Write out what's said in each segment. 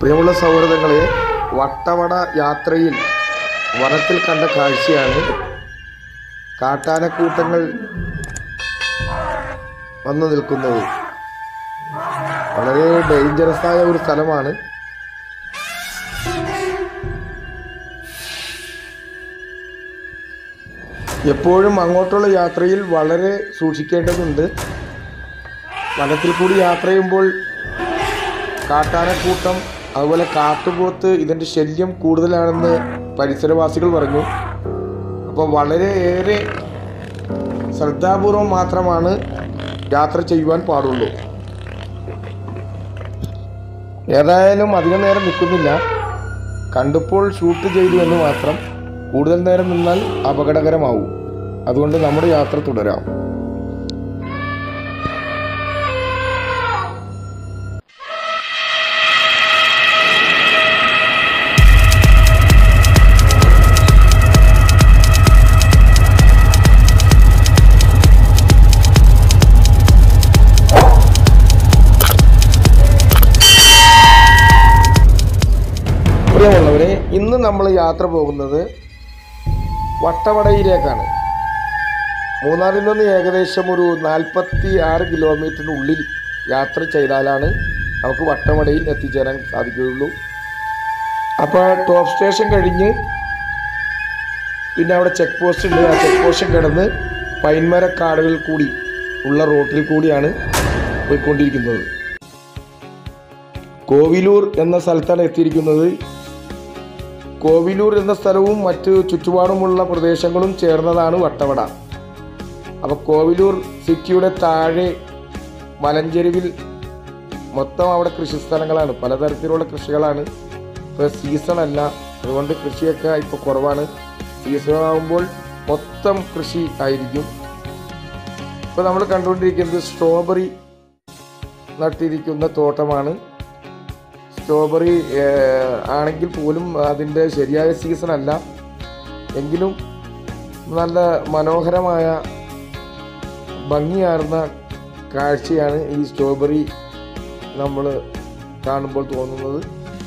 പ്രിയമുള്ള സൗഹൃദങ്ങളെ വട്ടവട യാത്രയിൽ വനത്തിൽ കണ്ട കാഴ്ചയാണ് കാട്ടാനക്കൂട്ടങ്ങൾ വന്നു നിൽക്കുന്നത് വളരെ ഡേഞ്ചറസ് ആയ ഒരു സ്ഥലമാണ് എപ്പോഴും അങ്ങോട്ടുള്ള യാത്രയിൽ വളരെ സൂക്ഷിക്കേണ്ടതുണ്ട് വനത്തിൽ കൂടി യാത്ര ചെയ്യുമ്പോൾ കാട്ടാനക്കൂട്ടം അതുപോലെ കാട്ടുപോത്ത് ഇതിൻ്റെ ശല്യം കൂടുതലാണെന്ന് പരിസരവാസികൾ പറഞ്ഞു അപ്പോൾ വളരെയേറെ ശ്രദ്ധാപൂർവം മാത്രമാണ് യാത്ര ചെയ്യുവാൻ പാടുള്ളൂ ഏതായാലും അധികം നേരം നിൽക്കുന്നില്ല കണ്ടപ്പോൾ ഷൂട്ട് ചെയ്തു എന്ന് മാത്രം കൂടുതൽ നേരം നിന്നാൽ അപകടകരമാവും അതുകൊണ്ട് നമ്മുടെ യാത്ര തുടരാം പ്രിയമുള്ളവരെ ഇന്ന് നമ്മൾ യാത്ര പോകുന്നത് വട്ടവടയിലേക്കാണ് മൂന്നാറിൽ നിന്ന് ഏകദേശം ഒരു നാൽപ്പത്തി ആറ് കിലോമീറ്ററിനുള്ളിൽ യാത്ര ചെയ്താലാണ് നമുക്ക് വട്ടവടയിൽ എത്തിച്ചേരാൻ സാധിക്കുകയുള്ളൂ അപ്പോൾ ടോപ്പ് സ്റ്റേഷൻ കഴിഞ്ഞ് പിന്നെ അവിടെ ചെക്ക് പോസ്റ്റ് ഉണ്ട് ആ ചെക്ക് പോസ്റ്റ് കിടന്ന് പൈൻമരക്കാടുകൾ കൂടി ഉള്ള റോട്ടിൽ കൂടിയാണ് പോയിക്കൊണ്ടിരിക്കുന്നത് കോവിലൂർ എന്ന സ്ഥലത്താണ് എത്തിയിരിക്കുന്നത് കോവിലൂർ എന്ന സ്ഥലവും മറ്റ് ചുറ്റുപാടുമുള്ള പ്രദേശങ്ങളും ചേർന്നതാണ് വട്ടവട അപ്പോൾ കോവിലൂർ സിറ്റിയുടെ താഴെ മലഞ്ചെരുവിൽ മൊത്തം അവിടെ കൃഷി സ്ഥലങ്ങളാണ് പലതരത്തിലുള്ള കൃഷികളാണ് ഇപ്പോൾ സീസൺ അല്ല അതുകൊണ്ട് കൃഷിയൊക്കെ ഇപ്പോൾ കുറവാണ് സീസൺ ആകുമ്പോൾ മൊത്തം കൃഷി ആയിരിക്കും ഇപ്പോൾ നമ്മൾ കണ്ടുകൊണ്ടിരിക്കുന്നത് സ്ട്രോബെറി നട്ടിരിക്കുന്ന തോട്ടമാണ് സ്ട്രോബെറി ഏഹ്, ആണെങ്കിൽ പോലും അതിൻ്റെ ശരിയായ സീസൺ അല്ല എങ്കിലും നല്ല മനോഹരമായ ഭംഗിയാർന്ന കാഴ്ചയാണ് ഈ സ്ട്രോബെറി നമ്മൾ കാണുമ്പോൾ തോന്നുന്നത്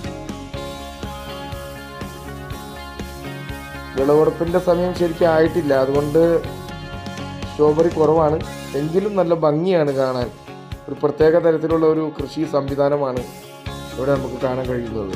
വിളവെടുപ്പിൻ്റെ സമയം ശരിക്കും ആയിട്ടില്ല അതുകൊണ്ട് സ്ട്രോബെറി കുറവാണ് എങ്കിലും നല്ല ഭംഗിയാണ് കാണാൻ ഒരു പ്രത്യേക തരത്തിലുള്ള ഒരു കൃഷി സംവിധാനമാണ് ഇവിടെ നമുക്ക് കാണാൻ കഴിയുന്നത്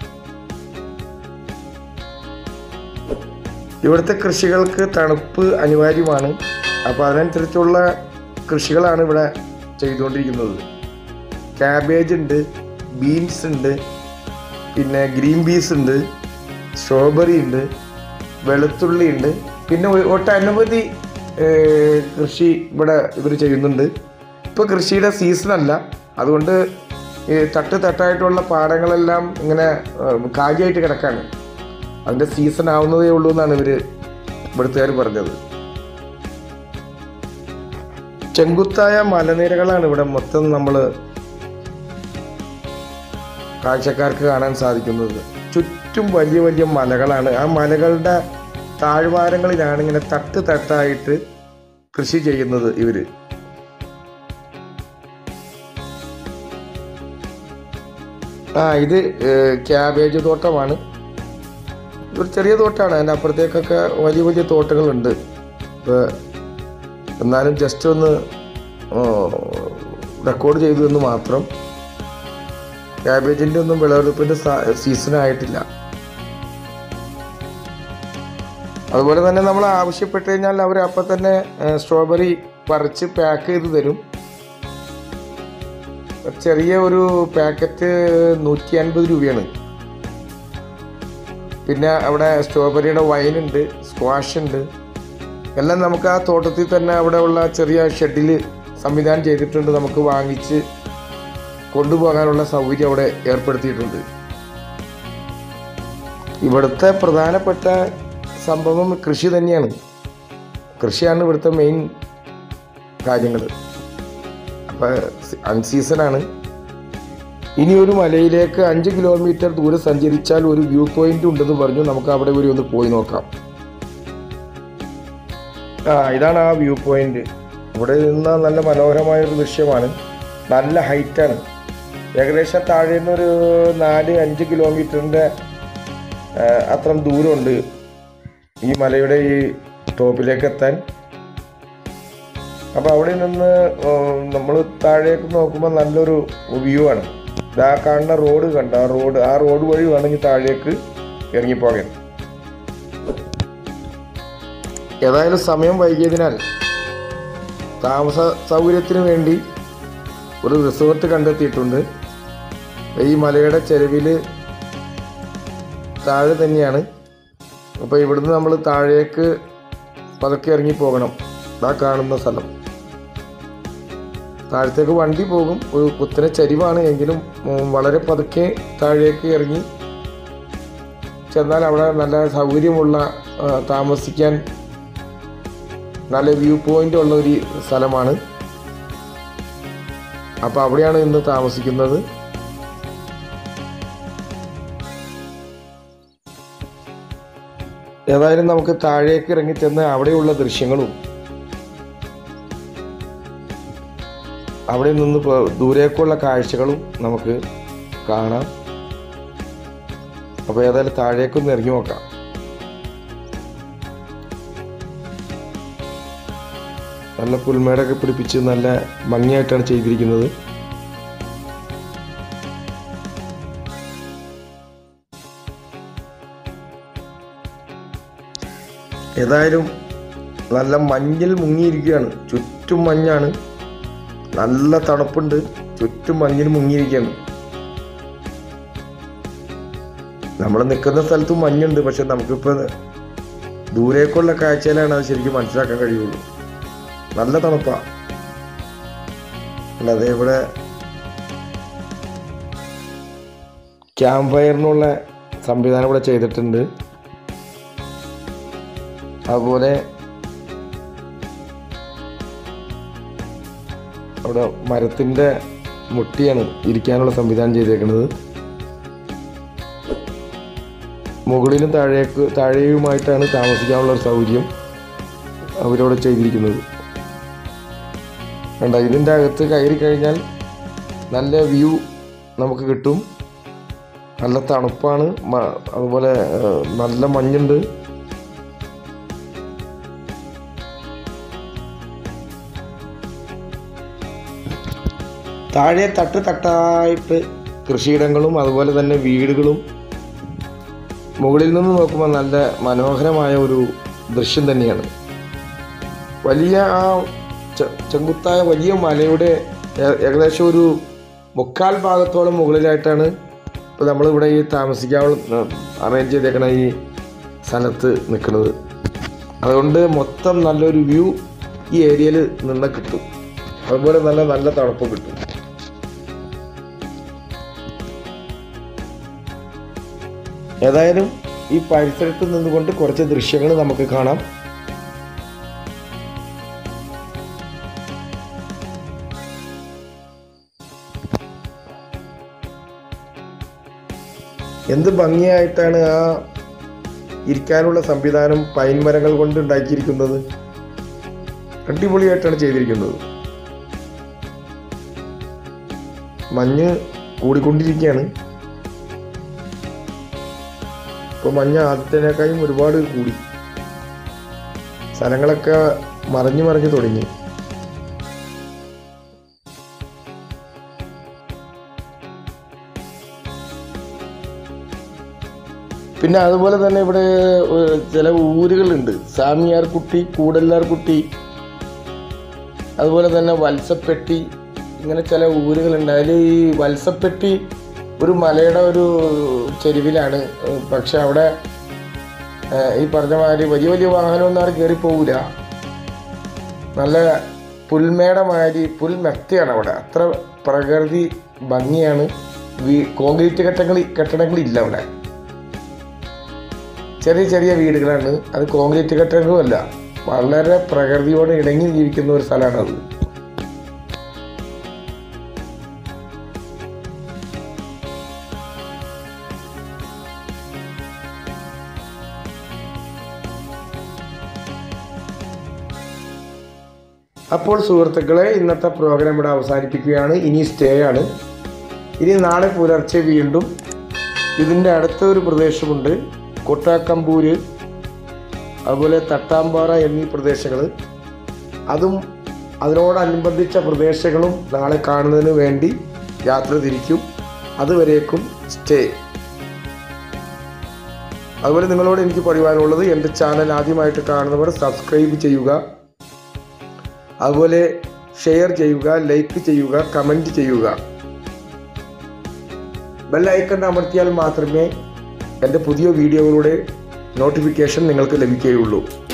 ഇവിടുത്തെ കൃഷികൾക്ക് തണുപ്പ് അനിവാര്യമാണ് അപ്പോൾ അതിനനുസരിച്ചുള്ള കൃഷികളാണ് ഇവിടെ ചെയ്തുകൊണ്ടിരിക്കുന്നത് ക്യാബേജ് ഉണ്ട് ബീൻസ് ഉണ്ട് പിന്നെ ഗ്രീൻ പീസ് ഉണ്ട് സ്ട്രോബെറി ഉണ്ട് വെളുത്തുള്ളി ഉണ്ട് പിന്നെ ഒ- ഒട്ടനവധി ഏഹ്, കൃഷി ഇവിടെ ഇവർ ചെയ്യുന്നുണ്ട് ഇപ്പോൾ കൃഷിയുടെ സീസൺ അല്ല അതുകൊണ്ട് ഈ തട്ട് തട്ടായിട്ടുള്ള പാടങ്ങളെല്ലാം ഇങ്ങനെ ഏഹ്, കാലിയായിട്ട് കിടക്കാണ് അതിൻ്റെ സീസൺ ആവുന്നതേ ഉള്ളൂ എന്നാണ് ഇവർ ഇവിടുത്തുകാർ പറഞ്ഞത് ചെങ്കുത്തായ മലനിരകളാണ് ഇവിടെ മൊത്തം നമ്മൾ കാഴ്ചക്കാർക്ക് കാണാൻ സാധിക്കുന്നത് ചുറ്റും വലിയ വലിയ മലകളാണ് ആ മലകളുടെ താഴ്വാരങ്ങളിലാണ് ഇങ്ങനെ തട്ട് തട്ടായിട്ട് കൃഷി ചെയ്യുന്നത് ഇവര് ആ ഇത് ഏഹ്, ക്യാബേജ് തോട്ടമാണ് ഒരു ചെറിയ തോട്ടമാണ് അതിൻ്റെ അപ്പുറത്തേക്കൊക്കെ വലിയ വലിയ തോട്ടങ്ങളുണ്ട് ഇപ്പോൾ എന്നാലും ജസ്റ്റ് ഒന്ന് റെക്കോർഡ് ചെയ്തു എന്ന് മാത്രം ക്യാബേജിൻ്റെ ഒന്നും വിളവെടുപ്പിൻ്റെ സീസൺ ആയിട്ടില്ല അതുപോലെ തന്നെ നമ്മൾ ആവശ്യപ്പെട്ട് കഴിഞ്ഞാൽ അവർ അപ്പം തന്നെ സ്ട്രോബെറി പറിച്ച് പാക്ക് ചെയ്ത് തരും ചെറിയ ഒരു പാക്കറ്റ് നൂറ്റി അൻപത് രൂപയാണ് പിന്നെ അവിടെ സ്ട്രോബെറിയുടെ വൈനുണ്ട് സ്ക്വാഷ് ഉണ്ട് എല്ലാം നമുക്ക് ആ തോട്ടത്തിൽ തന്നെ അവിടെ ഉള്ള ചെറിയ ഷെഡിൽ സംവിധാനം ചെയ്തിട്ടുണ്ട് നമുക്ക് വാങ്ങിച്ച് കൊണ്ടുപോകാനുള്ള സൗകര്യം അവിടെ ഏർപ്പെടുത്തിയിട്ടുണ്ട് ഇവിടുത്തെ പ്രധാനപ്പെട്ട സംഭവം കൃഷി തന്നെയാണ് കൃഷിയാണ് ഇവിടുത്തെ മെയിൻ കാര്യങ്ങൾ അപ്പോൾ അൺസീസണാണ് ഇനി ഒരു മലയിലേക്ക് അഞ്ച് കിലോമീറ്റർ ദൂരെ സഞ്ചരിച്ചാൽ ഒരു വ്യൂ പോയിന്റ് ഉണ്ടെന്ന് പറഞ്ഞു നമുക്ക് അവിടെ വരെ ഒന്ന് പോയി നോക്കാം ആ ഇതാണ് ആ വ്യൂ പോയിന്റ് ഇവിടെ നിന്ന് നല്ല മനോഹരമായ ഒരു ദൃശ്യമാണ് നല്ല ഹൈറ്റാണ് ഏകദേശം താഴെ നിന്ന് ഒരു നാല് അഞ്ച് കിലോമീറ്ററിൻ്റെ അത്രയും ദൂരമുണ്ട് ഈ മലയുടെ ഈ ടോപ്പിലേക്ക് എത്താൻ അപ്പോൾ അവിടെ നിന്ന് നമ്മൾ താഴേക്ക് നോക്കുമ്പോൾ നല്ലൊരു വ്യൂ ആണ് ആ കാണുന്ന റോഡ് കണ്ട ആ റോഡ് ആ റോഡ് വഴി വേണമെങ്കിൽ താഴേക്ക് ഇറങ്ങിപ്പോകാൻ ഏതായാലും സമയം വൈകിയതിനാൽ താമസ സൗകര്യത്തിന് വേണ്ടി ഒരു റിസോർട്ട് കണ്ടെത്തിയിട്ടുണ്ട് ഈ മലയുടെ ചെരുവിൽ താഴെ തന്നെയാണ് അപ്പോൾ ഇവിടുന്ന് നമ്മൾ താഴേക്ക് പതുക്കെ ഇറങ്ങി പോകണം ആ കാണുന്ന സ്ഥലം താഴത്തേക്ക് വണ്ടി പോകും ഒരു കുത്തന ചരിവാണ് എങ്കിലും ഉം, വളരെ പതുക്കെ താഴേക്ക് ഇറങ്ങി ചെന്നാൽ അവിടെ നല്ല സൗകര്യമുള്ള ആ, താമസിക്കാൻ നല്ല വ്യൂ പോയിന്റ് ഉള്ള ഒരു സ്ഥലമാണ് അപ്പോൾ അവിടെയാണ് ഇന്ന് താമസിക്കുന്നത് ഏതായാലും നമുക്ക് താഴേക്ക് ഇറങ്ങി ചെന്ന് അവിടെയുള്ള ദൃശ്യങ്ങളും അവിടെ നിന്ന് പോ- ദൂരേക്കുള്ള കാഴ്ചകളും നമുക്ക് കാണാം അപ്പോൾ ഏതായാലും താഴേക്കൊന്ന് ഇറങ്ങി നോക്കാം നല്ല പുൽമേടൊക്കെ പിടിപ്പിച്ച് നല്ല ഭംഗിയായിട്ടാണ് ചെയ്തിരിക്കുന്നത് ഏതായാലും നല്ല മഞ്ഞിൽ മുങ്ങിയിരിക്കുകയാണ് ചുറ്റും മഞ്ഞാണ് നല്ല തണുപ്പുണ്ട് ചുറ്റും മഞ്ഞിൽ മുങ്ങിയിരിക്കുകയാണ് നമ്മൾ നിൽക്കുന്ന സ്ഥലത്തും മഞ്ഞുണ്ട് പക്ഷെ നമുക്കിപ്പോൾ ദൂരേക്കുള്ള കാഴ്ചയിലാണ് അത് ശരിക്കും മനസ്സിലാക്കാൻ കഴിയുള്ളൂ നല്ല തണുപ്പാ അല്ലാതെ ഇവിടെ ക്യാമ്പ് ഫയറിനുള്ള സംവിധാനം ഇവിടെ ചെയ്തിട്ടുണ്ട് അതുപോലെ അവിടെ മരത്തിൻ്റെ മുട്ടിയാണ് ഇരിക്കാനുള്ള സംവിധാനം ചെയ്തേക്കുന്നത് മുകളിലും താഴേക്ക് താഴെയുമായിട്ടാണ് താമസിക്കാനുള്ള ഒരു സൗകര്യം അവരവിടെ ചെയ്തിരിക്കുന്നത് കണ്ട ഇതിൻ്റെ അകത്ത് കയറി കഴിഞ്ഞാൽ നല്ല വ്യൂ നമുക്ക് കിട്ടും നല്ല തണുപ്പാണ് മ- അതുപോലെ ഏഹ്, നല്ല മഞ്ഞുണ്ട് താഴെ തട്ട് തട്ടായിട്ട് കൃഷിയിടങ്ങളും അതുപോലെ തന്നെ വീടുകളും മുകളിൽ നിന്ന് നോക്കുമ്പോൾ നല്ല മനോഹരമായ ഒരു ദൃശ്യം തന്നെയാണ് വലിയ ആ ചെ- ചെങ്കുത്തായ വലിയ മലയുടെ ഏ- ഏകദേശം ഒരു മുക്കാൽ ഭാഗത്തോളം മുകളിലായിട്ടാണ് ഇപ്പോൾ നമ്മളിവിടെ ഈ താമസിക്കാനുള്ള അറേഞ്ച് ചെയ്തേക്കണ ഈ സ്ഥലത്ത് നിൽക്കുന്നത് അതുകൊണ്ട് മൊത്തം നല്ലൊരു വ്യൂ ഈ ഏരിയയിൽ നിന്ന് കിട്ടും അതുപോലെ നല്ല നല്ല തണുപ്പ് കിട്ടും ഏതായാലും ഈ പരിസരത്ത് നിന്നുകൊണ്ട് കുറച്ച് ദൃശ്യങ്ങൾ നമുക്ക് കാണാം എന്ത് ഭംഗിയായിട്ടാണ് ആ ഇരിക്കാനുള്ള സംവിധാനം പൈൻ മരങ്ങൾ കൊണ്ട് ഉണ്ടാക്കിയിരിക്കുന്നത് അടിപൊളിയായിട്ടാണ് ചെയ്തിരിക്കുന്നത് മഞ്ഞ് കൂടിക്കൊണ്ടിരിക്കുകയാണ് ഇപ്പോൾ മഞ്ഞ് ആദ്യത്തേനേക്കാളും ഒരുപാട് കൂടി സ്ഥലങ്ങളൊക്കെ മറഞ്ഞു മറിഞ്ഞു തുടങ്ങി പിന്നെ അതുപോലെ തന്നെ ഇവിടെ ഏഹ്, ചില ഊരുകളുണ്ട് സാമിയാർകുട്ടി കൂടല്ലാർകുട്ടി അതുപോലെ തന്നെ വത്സപ്പെട്ടി ഇങ്ങനെ ചില ഊരുകളുണ്ട് അതിൽ ഈ വത്സപ്പെട്ടി ഒരു മലയുടെ ഒരു ചെരുവിലാണ് ഏഹ്, പക്ഷെ അവിടെ ഏഹ്, ഈ പറഞ്ഞ മാതിരി വലിയ വലിയ വാഹനമൊന്നും അവിടെ കയറി പോവില്ല നല്ല പുൽമേട മാതിരി പുൽമെത്തയാണ് അവിടെ അത്ര പ്രകൃതി ഭംഗിയാണ് വീ കോൺക്രീറ്റ് കെട്ടങ്ങൾ കെട്ടിടങ്ങളില്ല അവിടെ ചെറിയ ചെറിയ വീടുകളാണ് അത് കോൺക്രീറ്റ് കെട്ടിടങ്ങളും അല്ല വളരെ പ്രകൃതിയോട് ഇണങ്ങി ജീവിക്കുന്ന ഒരു സ്ഥലമാണ് അത് അപ്പോൾ സുഹൃത്തുക്കളെ ഇന്നത്തെ പ്രോഗ്രാം ഇവിടെ അവസാനിപ്പിക്കുകയാണ് ഇനി സ്റ്റേ ആണ് ഇനി നാളെ പുലർച്ചെ വീണ്ടും ഇതിൻ്റെ അടുത്ത ഒരു പ്രദേശമുണ്ട് കൊട്ടാക്കമ്പൂര് അതുപോലെ തട്ടാമ്പാറ എന്നീ പ്രദേശങ്ങൾ അതും അതിനോടനുബന്ധിച്ച പ്രദേശങ്ങളും നാളെ കാണുന്നതിന് വേണ്ടി യാത്ര തിരിക്കും അതുവരേക്കും സ്റ്റേ അതുപോലെ നിങ്ങളോട് എനിക്ക് പറയുവാനുള്ളത് എൻ്റെ ചാനൽ ആദ്യമായിട്ട് കാണുന്നവർ സബ്സ്ക്രൈബ് ചെയ്യുക അതുപോലെ ഷെയർ ചെയ്യുക ലൈക്ക് ചെയ്യുക കമൻറ്റ് ചെയ്യുക ബെല്ലൈക്കൺ അമർത്തിയാൽ മാത്രമേ എൻ്റെ പുതിയ വീഡിയോകളുടെ നോട്ടിഫിക്കേഷൻ നിങ്ങൾക്ക് ലഭിക്കുകയുള്ളൂ